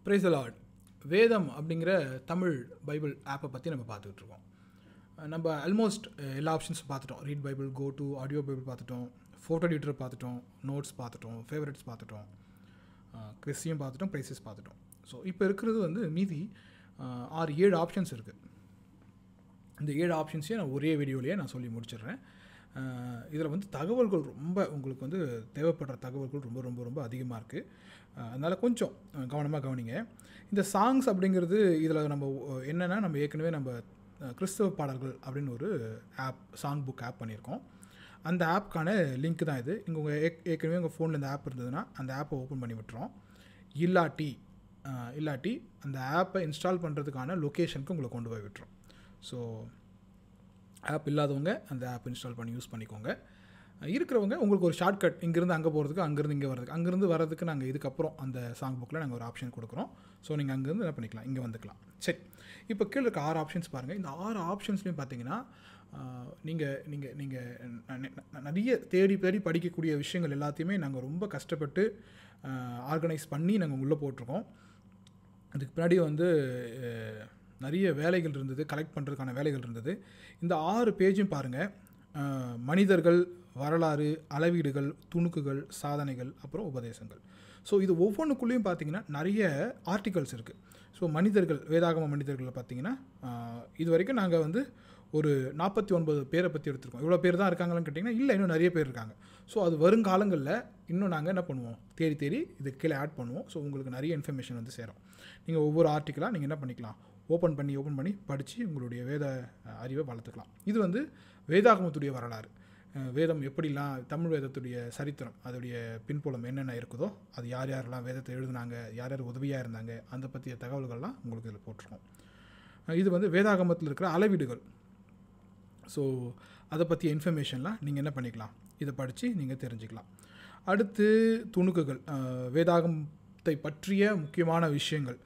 price Lord வேதம் அப்படிங்கிற Tamil Bible ஆப்பை பற்றி நம்ம பார்த்துக்கிட்டு இருக்கோம் அஹ் நம்ம ஆல்மோஸ்ட் எல்லா ஆப்ஷன்ஸும் பார்த்துட்டோம் read bible go to audio bible பார்த்துட்டோம் ஃபோட்டோ எடிட்டர் பார்த்துட்டோம் நோட்ஸ் பார்த்துட்டோம் ஃபேவரட்ஸ் பார்த்துட்டோம் கிறிஸ்டியும் பார்த்துட்டோம் ப்ரைஸஸ் பார்த்துட்டோம் ஸோ இப்போ இருக்கிறது வந்து மீதி அஹ், ஆறு ஏழு ஆப்ஷன்ஸ் இருக்குது இந்த ஏழு ஆப்ஷன்ஸையும் நான் ஒரே வீடியோலேயே நான் சொல்லி முடிச்சிடுறேன் இதில் வந்து தகவல்கள் ரொம்ப உங்களுக்கு வந்து தேவைப்படுற தகவல்கள் ரொம்ப ரொம்ப ரொம்ப அதிகமாக இருக்குது அதனால் கொஞ்சம் கவனமாக கவனிங்க இந்த சாங்ஸ் அப்படிங்கிறது இதில் நம்ம அஹ், என்னென்னா நம்ம ஏற்கனவே நம்ம அஹ், கிறிஸ்தவ பாடல்கள் அப்படின்னு ஒரு ஆப் சாங் புக் ஆப் பண்ணியிருக்கோம் அந்த ஆப்க்கான லிங்க் தான் இது இங்கே உங்கள் ஏக் ஏற்கனவே உங்கள் ஃபோனில் இந்த ஆப் இருந்ததுன்னா அந்த ஆப்பை ஓப்பன் பண்ணி விட்டுறோம் இல்லாட்டி அஹ், இல்லாட்டி அந்த ஆப்பை இன்ஸ்டால் பண்ணுறதுக்கான லொக்கேஷனுக்கு உங்களை கொண்டு போய் விட்டுரும் ஸோ ஆப் இல்லாதவங்க அந்த ஆப் இன்ஸ்டால் பண்ணி யூஸ் பண்ணிக்கோங்க அஹ் இருக்கிறவங்க உங்களுக்கு ஒரு ஷார்ட்கட் இங்கேருந்து அங்கே போகிறதுக்கு அங்கேருந்து இங்கே வரதுக்கு அங்கேருந்து வரதுக்கு நாங்கள் இதுக்கப்புறம் அந்த சாங் புக்கில் நாங்கள் ஒரு ஆப்ஷன் கொடுக்குறோம் ஸோ நீங்கள் அங்கேருந்து என்ன பண்ணிக்கலாம் இங்கே வந்துக்கலாம் சரி இப்போ கீழே இருக்க ஆறு ஆப்ஷன்ஸ் பாருங்கள் இந்த ஆறு ஆப்ஷன்ஸ்லையும் பார்த்தீங்கன்னா நீங்கள் நீங்கள் நீங்கள் நிறைய தேடி தேடி படிக்கக்கூடிய விஷயங்கள் எல்லாத்தையுமே நாங்கள் ரொம்ப கஷ்டப்பட்டு ஆர்கனைஸ் பண்ணி நாங்கள் உள்ளே போட்டிருக்கோம் அதுக்கு பின்னாடி வந்து அஹ், நிறைய வேலைகள் இருந்தது கலெக்ட் பண்ணுறதுக்கான வேலைகள் இருந்தது இந்த ஆறு பேஜும் பாருங்கள் மனிதர்கள் வரலாறு அளவீடுகள் துணுக்குகள் சாதனைகள் அப்புறம் உபதேசங்கள் ஸோ இது ஒவ்வொன்றுக்குள்ளேயும் பார்த்தீங்கன்னா நிறைய ஆர்டிகல்ஸ் இருக்குது ஸோ மனிதர்கள் வேதாகம மனிதர்களை பார்த்தீங்கன்னா அஹ், இது வரைக்கும் நாங்கள் வந்து ஒரு நாற்பத்தி ஒன்பது பேரை பற்றி எடுத்திருக்கோம் இவ்வளோ பேர் தான் இருக்காங்களான்னு கேட்டிங்கன்னா இல்லை இன்னும் நிறைய பேர் இருக்காங்க ஸோ அது வருங்காலங்களில் இன்னும் நாங்கள் என்ன பண்ணுவோம் தேடி தேடி இது கீழே ஆட் பண்ணுவோம் ஸோ உங்களுக்கு நிறைய இன்ஃபர்மேஷன் வந்து சேரும் நீங்கள் ஒவ்வொரு ஆர்டிக்கலாக நீங்கள் என்ன பண்ணிக்கலாம் ஓப்பன் பண்ணி ஓப்பன் பண்ணி படித்து உங்களுடைய வேத அஹ், அறிவை வளர்த்துக்கலாம் இது வந்து வேதாகமத்துடைய வரலாறு அஹ், வேதம் எப்படிலாம் தமிழ் வேதத்துடைய சரித்திரம் அதோடைய பின்புலம் என்னென்ன இருக்குதோ அது யார் யாரெல்லாம் வேதத்தை எழுதுனாங்க யார் யார் உதவியாக இருந்தாங்க அந்த பற்றிய தகவல்கள்லாம் உங்களுக்கு இதில் போட்டிருக்கோம் அஹ், இது வந்து வேதாகமத்தில் இருக்கிற அளவீடுகள் ஸோ அதை பற்றிய இன்ஃபர்மேஷன்லாம் நீங்கள் என்ன பண்ணிக்கலாம் இதை படித்து நீங்கள் தெரிஞ்சுக்கலாம் அடுத்து துணுக்குகள் அஹ், வேதாகமத்தை பற்றிய முக்கியமான விஷயங்கள்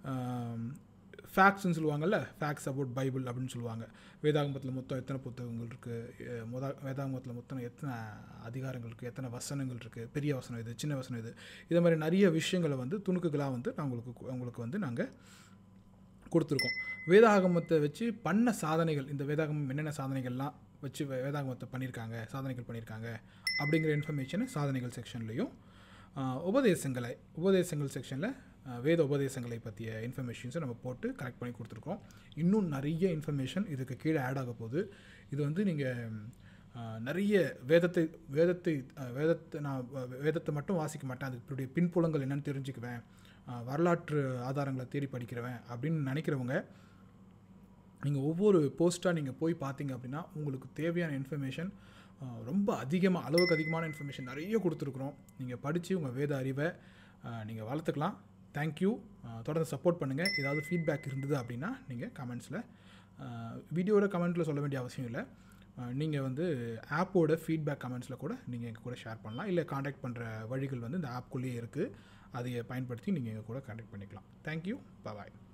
ஃபேக்ட்ஸ்னு சொல்லுவாங்கல்ல ஃபேக்ட்ஸ் அபவுட் பைபிள் அப்படின்னு சொல்லுவாங்க வேதாகமத்தில் மொத்தம் எத்தனை புத்தகங்கள் இருக்குது முத வேதாகமத்தில் மொத்தம் எத்தனை அதிகாரங்கள் இருக்குது எத்தனை வசனங்கள் இருக்குது பெரிய வசனம் இது சின்ன வசனம் இது இது மாதிரி நிறைய விஷயங்களை வந்து துணுக்குகளாக வந்து நான் உங்களுக்கு உங்களுக்கு வந்து நாங்கள் கொடுத்துருக்கோம் வேதாகமத்தை வச்சு பண்ண சாதனைகள் இந்த வேதாகமம் என்னென்ன சாதனைகள்லாம் வச்சு வே- வேதாகமத்தை பண்ணியிருக்காங்க சாதனைகள் பண்ணியிருக்காங்க அப்படிங்கிற இன்ஃபர்மேஷனை சாதனைகள் செக்ஷன்லேயும் உபதேசங்களை உபதேசங்கள் செக்ஷனில் வேத உபதேசங்களை பற்றிய இன்ஃபர்மேஷன்ஸை நம்ம போட்டு கலெக்ட் பண்ணி கொடுத்துருக்கோம் இன்னும் நிறைய இன்ஃபர்மேஷன் இதுக்கு கீழே ஆட் ஆக போகுது இது வந்து நீங்கள் நிறைய வேதத்தை வேதத்தை அஹ், வேதத்தை நான் வ- வேதத்தை மட்டும் வாசிக்க மாட்டேன் அதுக்கு பின்புலங்கள் என்னன்னு தெரிஞ்சுக்குவேன் அஹ், வரலாற்று ஆதாரங்களை தேடி படிக்கிறவன் அப்படின்னு நினைக்கிறவங்க நீங்கள் ஒவ்வொரு போஸ்ட்டாக நீங்கள் போய் பார்த்தீங்க அப்படின்னா உங்களுக்கு தேவையான இன்ஃபர்மேஷன் ரொம்ப அதிகமாக அளவுக்கு அதிகமான இன்ஃபர்மேஷன் நிறைய கொடுத்துருக்குறோம் நீங்கள் படித்து உங்கள் வேத அறிவை நீங்கள் வளர்த்துக்கலாம் தேங்க்யூ தொடர்ந்து சப்போர்ட் பண்ணுங்கள் ஏதாவது ஃபீட்பேக் இருந்தது அப்படின்னா நீங்கள் கமெண்ட்ஸில் வீடியோட கமெண்ட்டில் சொல்ல வேண்டிய அவசியம் இல்லை நீங்கள் வந்து ஆப்போட ஃபீட்பேக் கமெண்ட்ஸில் கூட நீங்கள் எங்கள் கூட ஷேர் பண்ணலாம் இல்லை காண்டாக்ட் பண்ணுற வழிகள் வந்து இந்த ஆப்குள்ளேயே இருக்குது அதை பயன்படுத்தி நீங்கள் எங்கள் கூட காண்டாக்ட் பண்ணிக்கலாம் தேங்க்யூ பாய்